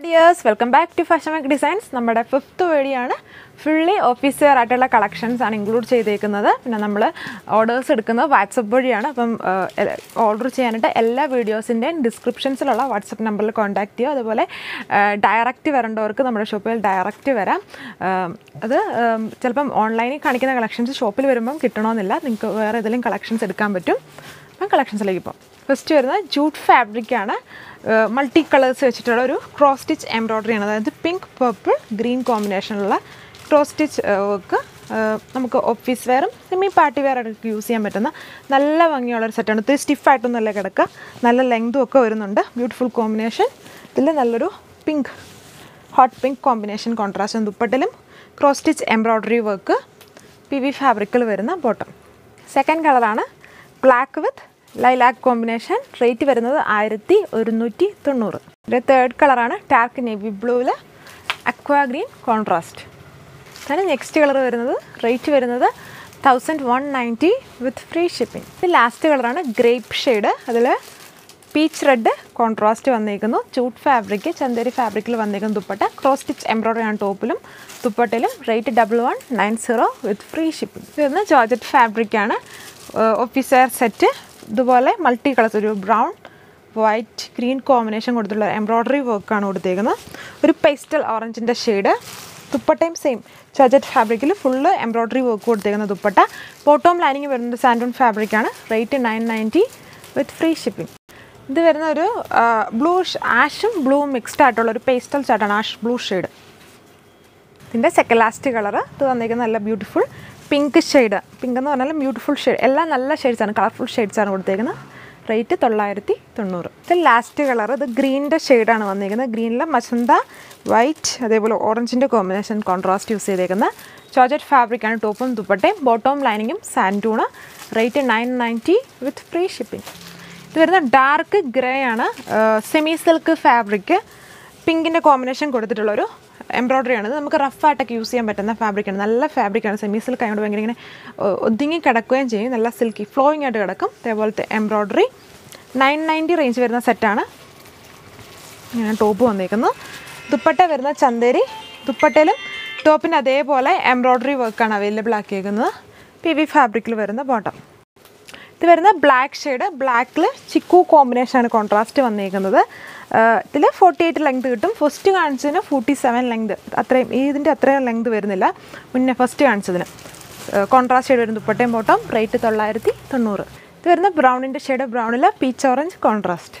dears welcome back to fashion make designs നമ്മുടെ fifth വഴിയാണ് fully office wear ആയിട്ടുള്ള collections ആണ് ഇൻക്ലൂഡ് ചെയ്തേക്കുന്നത് പിന്നെ നമ്മൾ ഓർഡേഴ്സ് എടുക്കുന്നത് വാട്സപ്പ് വഴിയാണ് അപ്പം ഓർഡർ ചെയ്യാനായിട്ട് എല്ലാ വീഡിയോസിൻ്റെയും ഡിസ്ക്രിപ്ഷൻസിലുള്ള വാട്സപ്പ് നമ്പറിൽ കോൺടാക്ട് ചെയ്യുക അതുപോലെ ഡയറക്റ്റ് വരേണ്ടവർക്ക് നമ്മുടെ ഷോപ്പിൽ ഡയറക്റ്റ് വരാം ആ, അത് ഉം, ചിലപ്പം ഓൺലൈനിൽ കാണിക്കുന്ന കളക്ഷൻസ് ഷോപ്പിൽ വരുമ്പം കിട്ടണമെന്നില്ല നിങ്ങൾക്ക് വേറെ ഏതെങ്കിലും കളക്ഷൻസ് എടുക്കാൻ പറ്റും അപ്പം കളക്ഷൻസിലേക്ക് പോകാം ഫസ്റ്റ് വരുന്നത് ജൂട്ട് ഫാബ്രിക് ആണ് മൾട്ടി കളേഴ്സ് വെച്ചിട്ടുള്ള ഒരു ക്രോസ് സ്റ്റിച്ച് എംബ്രോയ്ഡറി ആണ് അതായത് പിങ്ക് പർപ്പിൾ ഗ്രീൻ കോമ്പിനേഷനുള്ള ക്രോസ് സ്റ്റിച്ച് വർക്ക് നമുക്ക് ഓഫീസ് വെയറും സെമി പാർട്ടി വെയർ ഒക്കെ യൂസ് ചെയ്യാൻ പറ്റുന്ന നല്ല ഭംഗിയുള്ള ഒരു സെറ്റാണ് ഒത്തിരി സ്റ്റിഫായിട്ടൊന്നുമല്ല കിടക്കുക നല്ല ലെങ്തും ഒക്കെ വരുന്നുണ്ട് ബ്യൂട്ടിഫുൾ കോമ്പിനേഷൻ ഇതിൽ നല്ലൊരു pink hot pink combination contrast ദുപ്പട്ടിലും cross stitch embroidery work P V ഫാബ്രിക്കിൽ വരുന്ന ബോട്ടം സെക്കൻഡ് കളറാണ് black with lilac combination rate വരുന്നത് ആയിരത്തി ഒരുന്നൂറ്റി തൊണ്ണൂറ് ഇതിൻ്റെ തേർഡ് കളറാണ് ടാർക്ക് നേവി ബ്ലൂവിൽ അക്വാ ഗ്രീൻ കോൺട്രാസ്റ്റ് അതിന് നെക്സ്റ്റ് കളർ വരുന്നത് റേറ്റ് വരുന്നത് thousand one ninety with free shipping ഇത് ലാസ്റ്റ് കളറാണ് ഗ്രേപ്പ് ഷെയ്ഡ് അതിൽ പീച്ച് റെഡ് കോൺട്രാസ്റ്റ് വന്നിരിക്കുന്നു ചൂട്ട് ഫാബ്രിക് ചന്ദേരി ഫാബ്രിക്കിൽ വന്നിരിക്കുന്ന ദുപ്പട്ട ക്രോസ് സ്റ്റിച്ച് എംബ്രോയ്ഡറി ആണ് ടോപ്പിലും ദുപ്പട്ടയിലും rate double one nine zero with free shipping ഇത് വരുന്നത് ജോർജറ്റ് ഫാബ്രിക്കാണ് ഓഫീസ് വെയർ സെറ്റ് ഇതുപോലെ മൾട്ടി കളേഴ്സ് ഒരു ബ്രൗൺ വൈറ്റ് ഗ്രീൻ കോമ്പിനേഷൻ കൊടുത്തിട്ടുള്ള എംബ്രോയ്ഡറി വർക്കാണ് കൊടുത്തേക്കുന്നത് ഒരു പേസ്റ്റൽ ഓറഞ്ചിൻ്റെ ഷെയ്ഡ് ദുപ്പട്ടയും സെയിം ചജറ്റ് ഫാബ്രിക്കിൽ ഫുള്ള് എംബ്രോയ്ഡറി വർക്ക് കൊടുത്തേക്കുന്ന ദുപ്പട്ട ബോട്ടോം ലൈനിങ് വരുന്നത് സാൻഡോൺ ഫാബ്രിക്കാണ് rate nine ninety with free shipping ഇത് വരുന്ന ഒരു ബ്ലൂ ആഷും ബ്ലൂ മിക്സ്ഡ് ആയിട്ടുള്ള ഒരു പേസ്റ്റൽ ചാട്ടാണ് ആഷ് ബ്ലൂ ഷെയ്ഡ് ഇതിൻ്റെ സെക്കൻഡ് ലാസ്റ്റ് കളർ ഇത് വന്നിരിക്കുന്ന നല്ല ബ്യൂട്ടിഫുൾ പിങ്ക് ഷെയ്ഡ് പിങ്ക് എന്ന് പറഞ്ഞാൽ ബ്യൂട്ടിഫുൾ ഷെയ്ഡ് എല്ലാം നല്ല ഷെയ്ഡ്സാണ് കളർഫുൾ ഷെയ്ഡ്സാണ് കൊടുത്തേക്കുന്നത് റേറ്റ് തൊള്ളായിരത്തി തൊണ്ണൂറ് ഇത് ലാസ്റ്റ് കളർ ഇത് ഗ്രീനിൻ്റെ ഷെയ്ഡാണ് വന്നിരിക്കുന്നത് ഗ്രീനിൽ മസന്ത വൈറ്റ് അതേപോലെ ഓറഞ്ചിൻ്റെ കോമ്പിനേഷൻ കോൺട്രാസ്റ്റ് യൂസ് ചെയ്തേക്കുന്ന ചോജറ്റ് ഫാബ്രിക്കാണ് ടോപ്പും ദുപ്പട്ടയും ബോട്ടവും ലൈനിങ്ങും സാൻഡൂണ് rate nine ninety with free shipping ഇത് വരുന്ന ഡാർക്ക് ഗ്രേ ആണ് സെമി സിൽക്ക് ഫാബ്രിക് പിങ്കിൻ്റെ കോമ്പിനേഷൻ കൊടുത്തിട്ടുള്ളൊരു എംബ്രോയ്ഡറി ആണ് ഇത് നമുക്ക് റഫായിട്ടൊക്കെ യൂസ് ചെയ്യാൻ പറ്റുന്ന ഫാബ്രിക്കാണ് നല്ല ഫാബ്രിക്കാണ് സെമി സിൽക്ക് ആയതുകൊണ്ട് ഭയങ്കര ഇങ്ങനെ ഒ- ഒതുങ്ങി കിടക്കുകയും ചെയ്യും നല്ല സിൽക്കി ഫ്ലോയിങ് ആയിട്ട് കിടക്കും അതേപോലത്തെ എംബ്രോയ്ഡറി നയൻ നയൻറ്റി റേഞ്ച് വരുന്ന സെറ്റാണ് ഇങ്ങനെ ടോപ്പ് വന്നേക്കുന്നു ദുപ്പട്ട വരുന്ന ചന്തേരി ദുപ്പട്ടയിലും ടോപ്പിന് അതേപോലെ എംബ്രോയ്ഡറി വർക്കാണ് അവൈലബിൾ ആക്കിയേക്കുന്നത് പി വി ഫാബ്രിക്കിൽ വരുന്ന ബോട്ടം ഇത് വരുന്ന ബ്ലാക്ക് ഷെയ്ഡ് ബ്ലാക്കിൽ ചിക്കു കോമ്പിനേഷനാണ് കോൺട്രാസ്റ്റ് വന്നേക്കുന്നത് ഇതിൽ ഫോർട്ടി എയ്റ്റ് ലെങ്ത് കിട്ടും ഫസ്റ്റ് കാണിച്ചതിന് ഫോർട്ടി സെവൻ ലെങ്ത് അത്രയും ഇതിൻ്റെ അത്രയും ലെങ്ത് വരുന്നില്ല മുന്നേ ഫസ്റ്റ് കാണിച്ചതിന് കോൺട്രാസ്റ്റ് ഷെയ്ഡ് വരുന്ന ദുപ്പട്ടയും ബോട്ടം റേറ്റ് തൊള്ളായിരത്തി തൊണ്ണൂറ് ഇത് വരുന്ന ബ്രൗണിൻ്റെ ഷെയ്ഡ് ബ്രൗണിൽ പീച്ച് ഓറഞ്ച് കോൺട്രാസ്റ്റ്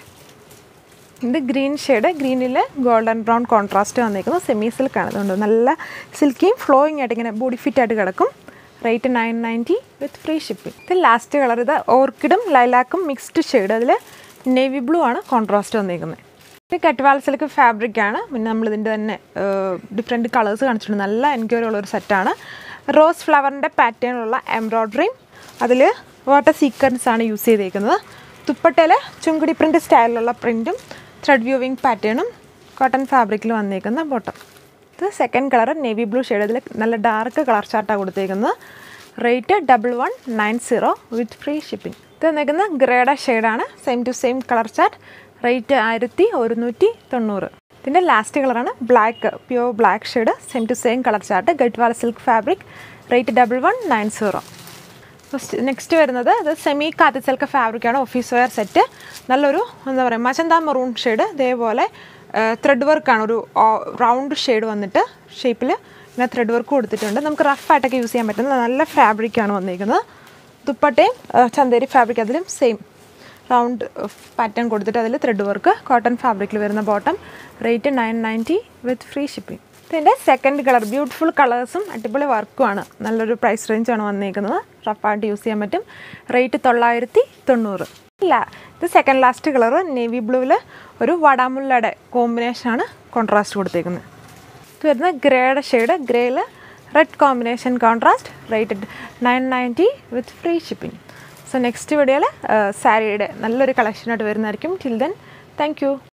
ഇത് ഗ്രീൻ ഷെയ്ഡ് ഗ്രീനിൽ ഗോൾഡൻ ബ്രൗൺ കോൺട്രാസ്റ്റ് വന്നിരിക്കുന്നു സെമി സിൽക്കാണ് അതുകൊണ്ട് നല്ല സിൽക്കിയും ഫ്ലോയിങ് ആയിട്ട് ഇങ്ങനെ ബോഡി ഫിറ്റ് ആയിട്ട് കിടക്കും rate nine ninety with free shipping ഇത് ലാസ്റ്റ് കളർ ഇത് ഓർക്കിഡും ലൈലാക്കും മിക്സ്ഡ് ഷെയ്ഡ് അതിൽ നേവി ബ്ലൂ ആണ് കോൺട്രാസ്റ്റ് വന്നിരിക്കുന്നത് ഇത് കട്ട്വാൾ സിൽക്ക് ഫാബ്രിക് ആണ് പിന്നെ നമ്മൾ ഇതിൻ്റെ തന്നെ ഡിഫറെൻറ്റ് കളേഴ്സ് കാണിച്ചിട്ടുണ്ട് നല്ല എൻക്വയറി ഉള്ള ഒരു സെറ്റാണ് റോസ് ഫ്ലവറിൻ്റെ പാറ്റേണിലുള്ള എംബ്രോയ്ഡറിയും അതിൽ വാട്ടർ സീക്വൻസ് ആണ് യൂസ് ചെയ്തേക്കുന്നത് തുപ്പട്ടയിൽ ചുങ്കുടി പ്രിൻറ്റ് സ്റ്റൈലിലുള്ള പ്രിൻറ്റും ത്രെഡ് വ്യൂവിങ് പാറ്റേണും കോട്ടൺ ഫാബ്രിക്കിൽ വന്നേക്കുന്ന ബോട്ടം ഇത് second colour navy blue shade ഇതിൽ നല്ല ഡാർക്ക് കളർ ചാർട്ടാണ് കൊടുത്തേക്കുന്നത് rate double one nine zero with free shipping ഇത് വന്നേക്കുന്ന ഗ്രേഡ ഷെയ്ഡാണ് same to same colour chart rate ആയിരത്തി ഒരുന്നൂറ്റി തൊണ്ണൂറ് ഇതിൻ്റെ ലാസ്റ്റ് കളറാണ് black pure black shade same to same colour chart Gadwal silk fabric rate double one nine zero first next വരുന്നത് ഇത് സെമി കാത്തിച്ചൽക്ക ഫാബ്രിക്കാണ് ഓഫീസ് വെയർ സെറ്റ് നല്ലൊരു എന്താ പറയുക മച്ചന്ത മെറൂൺ ഷെയ്ഡ് ഇതേപോലെ ത്രെഡ് വർക്കാണ് ഒരു റൗണ്ട് ഷെയ്ഡ് വന്നിട്ട് ഷേപ്പിൽ ഇങ്ങനെ ത്രെഡ് വർക്ക് കൊടുത്തിട്ടുണ്ട് നമുക്ക് റഫായിട്ടൊക്കെ യൂസ് ചെയ്യാൻ പറ്റുന്ന നല്ല ഫാബ്രിക്കാണ് വന്നിരിക്കുന്നത് ദുപ്പട്ടയും ആ, ചന്തേരി ഫാബ്രിക് അതിലും സെയിം റൗണ്ട് പാറ്റേൺ കൊടുത്തിട്ട് അതിൽ ത്രെഡ് വർക്ക് കോട്ടൺ ഫാബ്രിക്കിൽ വരുന്ന bottom rate nine ninety with free shipping ഇതിൻ്റെ സെക്കൻഡ് കളർ ബ്യൂട്ടിഫുൾ കളേഴ്സും അടിപൊളി വർക്കുമാണ് നല്ലൊരു പ്രൈസ് റേഞ്ചാണ് വന്നിരിക്കുന്നത് റഫായിട്ട് യൂസ് ചെയ്യാൻ പറ്റും റേറ്റ് തൊള്ളായിരത്തി തൊണ്ണൂറ് ഇല്ല ഇത് സെക്കൻഡ് ലാസ്റ്റ് കളർ നേവി ബ്ലൂവിൽ ഒരു വടാമുല്ലയുടെ കോമ്പിനേഷനാണ് കോൺട്രാസ്റ്റ് കൊടുത്തേക്കുന്നത് ഇത് വരുന്ന ഗ്രേയുടെ ഷെയ്ഡ് ഗ്രേയിൽ red combination contrast rated nine ninety with free shipping so next വീഡിയോയിൽ സാരിയുടെ നല്ലൊരു കളക്ഷനായിട്ട് വരുന്നതായിരിക്കും ടിൽ ദെൻ താങ്ക് യു